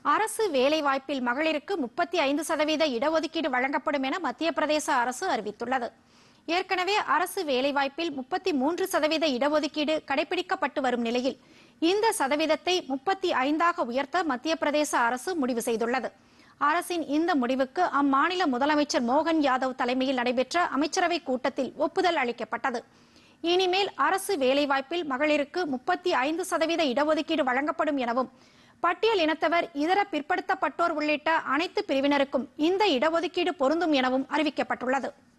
அரசு வேலைவாய்ப்பில் மகளிருக்கு முப்பத்தி ஐந்து சதவீத இடஒதுக்கீடு வழங்கப்படும் என மத்திய பிரதேச அரசு அறிவித்துள்ளது ஏற்கனவே அரசு வேலைவாய்ப்பில் முப்பத்தி மூன்று சதவீத இடஒதுக்கீடு கடைபிடிக்கப்பட்டு வரும் நிலையில் இந்த சதவீதத்தை முப்பத்தி ஐந்தாக உயர்த்த மத்திய பிரதேச அரசு முடிவு செய்துள்ளது அரசின் இந்த முடிவுக்கு அம்மாநில முதலமைச்சர் மோகன் யாதவ் தலைமையில் நடைபெற்ற அமைச்சரவை கூட்டத்தில் ஒப்புதல் அளிக்கப்பட்டது இனிமேல் அரசு வேலைவாய்ப்பில் மகளிருக்கு முப்பத்தி ஐந்து சதவீத இடஒதுக்கீடு வழங்கப்படும் எனவும் பட்டியல் இனத்தவர் இதர பிற்படுத்தப்பட்டோர் உள்ளிட்ட அனைத்து பிரிவினருக்கும் இந்த இடஒதுக்கீடு பொருந்தும் எனவும் அறிவிக்கப்பட்டுள்ளது